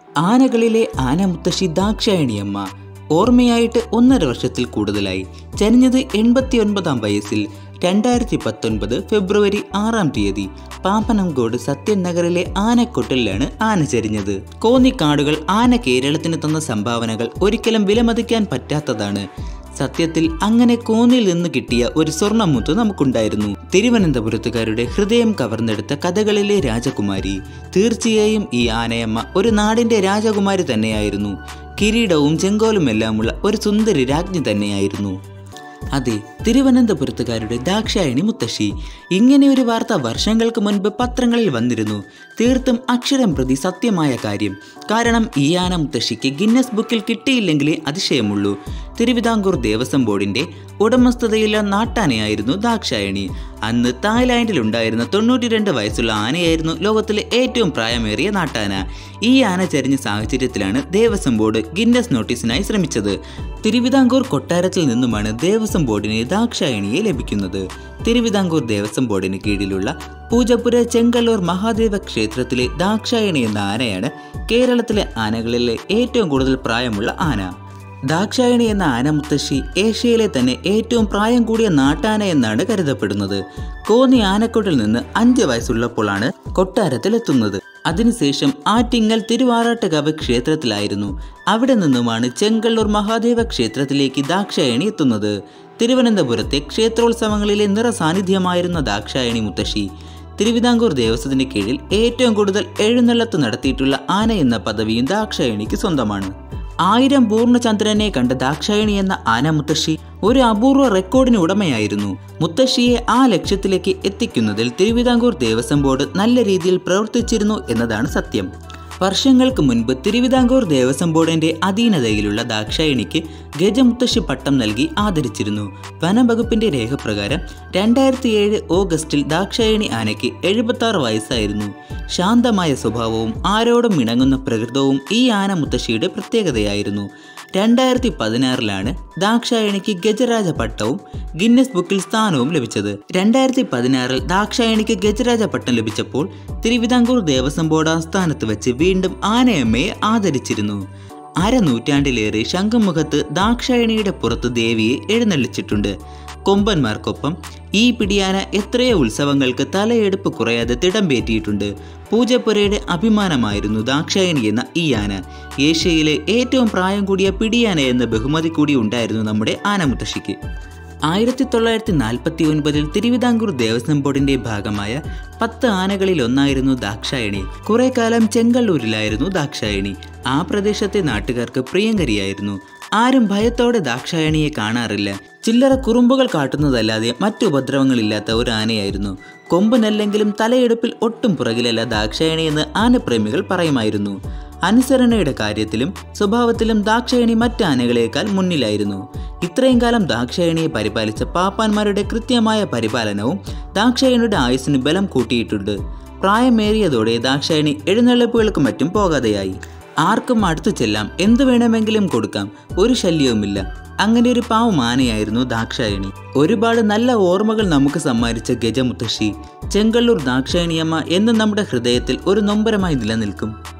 ആനകളിലെ ആനമുത്തശ്ശി ദാക്ഷായണിയമ്മ ഓർമ്മയായിട്ട് ഒന്നര വർഷത്തിൽ കൂടുതലായി ചരിഞ്ഞത് എൺപത്തി ഒൻപതാം വയസ്സിൽ രണ്ടായിരത്തി പത്തൊൻപത് ഫെബ്രുവരി ആറാം തീയതി പാപ്പനംകോട് സത്യൻ നഗറിലെ ആനക്കൊട്ടിലാണ് ആന ചരിഞ്ഞത് കോന്നിക്കാടുകൾ ആന കേരളത്തിന് തന്ന സംഭാവനകൾ ഒരിക്കലും വിലമതിക്കാൻ പറ്റാത്തതാണ് സത്യത്തിൽ അങ്ങനെ കോന്നിൽ നിന്ന് കിട്ടിയ ഒരു സ്വർണ്ണമുത്ത് നമുക്കുണ്ടായിരുന്നു തിരുവനന്തപുരത്തുകാരുടെ ഹൃദയം കവർന്നെടുത്ത കഥകളിലെ രാജകുമാരി തീർച്ചയായും ഈ ആനയമ്മ ഒരു നാടിന്റെ രാജകുമാരി തന്നെയായിരുന്നു കിരീടവും ചെങ്കോലുമെല്ലാമുള്ള ഒരു സുന്ദരി രാജ്ഞി തന്നെയായിരുന്നു അതെ തിരുവനന്തപുരത്തുകാരുടെ ദാക്ഷായണി മുത്തശ്ശി ഇങ്ങനെ ഒരു വാർത്ത വർഷങ്ങൾക്ക് മുൻപ് പത്രങ്ങളിൽ വന്നിരുന്നു തീർത്തും അക്ഷരം പ്രതി സത്യമായ കാര്യം കാരണം ഈ ആന മുത്തശ്ശിക്ക് ഗിന്നസ് ബുക്കിൽ കിട്ടിയില്ലെങ്കിലേ അതിശയമുള്ളൂ തിരുവിതാംകൂർ ദേവസ്വം ബോർഡിന്റെ ഉടമസ്ഥതയിലുള്ള നാട്ടാനയായിരുന്നു ദാക്ഷായണി അന്ന് തായ്ലാൻഡിലുണ്ടായിരുന്ന തൊണ്ണൂറ്റി രണ്ട് വയസ്സുള്ള ആനയായിരുന്നു ലോകത്തിലെ ഏറ്റവും പ്രായമേറിയ നാട്ടാന ഈ ആന ചരിഞ്ഞ സാഹചര്യത്തിലാണ് ദേവസ്വം ബോർഡ് ഗിന്നസ് നോട്ടീസിനായി ശ്രമിച്ചത് തിരുവിതാംകൂർ കൊട്ടാരത്തിൽ നിന്നുമാണ് ദേവസ്വം ബോർഡിന് ദാക്ഷായണിയെ ലഭിക്കുന്നത് തിരുവിതാംകൂർ ദേവസ്വം ബോർഡിന് കീഴിലുള്ള പൂജപ്പുര ചെങ്കല്ലൂർ മഹാദേവ ക്ഷേത്രത്തിലെ ദാക്ഷായണി എന്ന ആനയാണ് കേരളത്തിലെ ആനകളിലെ ഏറ്റവും കൂടുതൽ പ്രായമുള്ള ആന ദാക്ഷായണി എന്ന ആനമുത്തശ്ശി ഏഷ്യയിലെ തന്നെ ഏറ്റവും പ്രായം കൂടിയ നാട്ടാന എന്നാണ് കരുതപ്പെടുന്നത് കോന്നി ആനക്കൊട്ടിൽ നിന്ന് അഞ്ച് വയസ്സുള്ളപ്പോഴാണ് കൊട്ടാരത്തിലെത്തുന്നത് അതിനുശേഷം ആറ്റിങ്ങൽ തിരുവാറാട്ടുകാവ് ക്ഷേത്രത്തിലായിരുന്നു അവിടെ നിന്നുമാണ് ചെങ്കള്ളൂർ മഹാദേവ ക്ഷേത്രത്തിലേക്ക് ദാക്ഷായണി എത്തുന്നത് തിരുവനന്തപുരത്തെ ക്ഷേത്രോത്സവങ്ങളിലെ നിറസാന്നിധ്യമായിരുന്ന ദാക്ഷായണി മുത്തശ്ശി തിരുവിതാംകൂർ ദേവസ്വത്തിന് കീഴിൽ ഏറ്റവും കൂടുതൽ എഴുന്നള്ളത്ത് നടത്തിയിട്ടുള്ള ആന എന്ന പദവിയും ദാക്ഷായണിക്ക് സ്വന്തമാണ് ആയിരം പൂർണ്ണചന്ദ്രനെ കണ്ട ദാക്ഷായണി എന്ന ആന മുത്തശ്ശി ഒരു അപൂർവ റെക്കോർഡിന് ഉടമയായിരുന്നു മുത്തശ്ശിയെ ആ ലക്ഷ്യത്തിലേക്ക് എത്തിക്കുന്നതിൽ തിരുവിതാംകൂർ ദേവസ്വം ബോർഡ് നല്ല രീതിയിൽ പ്രവർത്തിച്ചിരുന്നു എന്നതാണ് സത്യം വർഷങ്ങൾക്ക് മുൻപ് തിരുവിതാംകൂർ ദേവസ്വം ബോർഡിന്റെ അധീനതയിലുള്ള ദാക്ഷായണിക്ക് ഗജമുത്തശ്ശി പട്ടം നൽകി ആദരിച്ചിരുന്നു വനം വകുപ്പിന്റെ രേഖപ്രകാരം രണ്ടായിരത്തി ഏഴ് ഓഗസ്റ്റിൽ ദാക്ഷായണി ആനയ്ക്ക് എഴുപത്തി ആറ് വയസ്സായിരുന്നു ശാന്തമായ സ്വഭാവവും ആരോടും ഇണങ്ങുന്ന പ്രകൃതവും ഈ ആന മുത്തശ്ശിയുടെ പ്രത്യേകതയായിരുന്നു രണ്ടായിരത്തി പതിനാറിലാണ് ദാക്ഷായണിക്ക് ഗജരാജ പട്ടവും ഗിന്നസ് ബുക്കിൽ സ്ഥാനവും ലഭിച്ചത് രണ്ടായിരത്തി പതിനാറിൽ ദാക്ഷായണിക്ക് ഗജരാജ പട്ടം ലഭിച്ചപ്പോൾ തിരുവിതാംകൂർ ദേവസ്വം ബോർഡ് ആസ്ഥാനത്ത് വെച്ച് വീണ്ടും ആനയമ്മയെ ആദരിച്ചിരുന്നു അരനൂറ്റാണ്ടിലേറെ ശംഖുമുഖത്ത് ദാക്ഷായണിയുടെ പുറത്ത് ദേവിയെ എഴുന്നള്ളിച്ചിട്ടുണ്ട് കൊമ്പന്മാർക്കൊപ്പം ഈ പിടിയാന എത്രയോ ഉത്സവങ്ങൾക്ക് തലയെടുപ്പ് കുറയാതെ തിടമ്പേറ്റിയിട്ടുണ്ട് പൂജപ്പുരയുടെ അഭിമാനമായിരുന്നു ദാക്ഷായണി എന്ന ഈ ആന ഏഷ്യയിലെ ഏറ്റവും പ്രായം കൂടിയ പിടിയാന എന്ന ബഹുമതി കൂടി ഉണ്ടായിരുന്നു നമ്മുടെ ആനമുത്തശ്ശിക്ക് ആയിരത്തി തൊള്ളായിരത്തി നാൽപ്പത്തി ഒൻപതിൽ തിരുവിതാംകൂർ ദേവസ്വം ബോർഡിന്റെ ഭാഗമായ പത്ത് ആനകളിൽ ഒന്നായിരുന്നു ദാക്ഷായണി കുറെ കാലം ചെങ്കള്ളൂരിലായിരുന്നു ദാക്ഷായണി ആ പ്രദേശത്തെ നാട്ടുകാർക്ക് പ്രിയങ്കരിയായിരുന്നു ആരും ഭയത്തോടെ ദാക്ഷായണിയെ കാണാറില്ല ചില്ലറ കുറുമ്പുകൾ കാട്ടുന്നതല്ലാതെ മറ്റു ഉപദ്രവങ്ങളില്ലാത്ത ഒരു ആനയായിരുന്നു കൊമ്പനല്ലെങ്കിലും തലയെടുപ്പിൽ ഒട്ടും പുറകിലല്ല ദാക്ഷായണി എന്ന് ആനപ്രേമികൾ പറയുമായിരുന്നു അനുസരണയുടെ കാര്യത്തിലും സ്വഭാവത്തിലും ദാക്ഷായണി മറ്റ് ആനകളേക്കാൾ മുന്നിലായിരുന്നു ഇത്രയും കാലം ദാക്ഷായണിയെ പരിപാലിച്ച പാപ്പാന്മാരുടെ കൃത്യമായ പരിപാലനവും ദാക്ഷായണിയുടെ ആയുസ്സിന് ബലം കൂട്ടിയിട്ടുണ്ട് പ്രായമേറിയതോടെ ദാക്ഷായണി എഴുന്നള്ളിപ്പുകൾക്കും മറ്റും പോകാതെയായി ആർക്കും അടുത്തു ചെല്ലാം എന്തു വേണമെങ്കിലും കൊടുക്കാം ഒരു ശല്യവുമില്ല അങ്ങനെ ഒരു പാവം ആനയായിരുന്നു ദാക്ഷായണി ഒരുപാട് നല്ല ഓർമ്മകൾ നമുക്ക് സമ്മാനിച്ച ഗജമുത്തശ്ശി ചെങ്കള്ളൂർ ദാക്ഷായണിയമ്മ എന്നും നമ്മുടെ ഹൃദയത്തിൽ ഒരു നൊമ്പരമായി നിലനിൽക്കും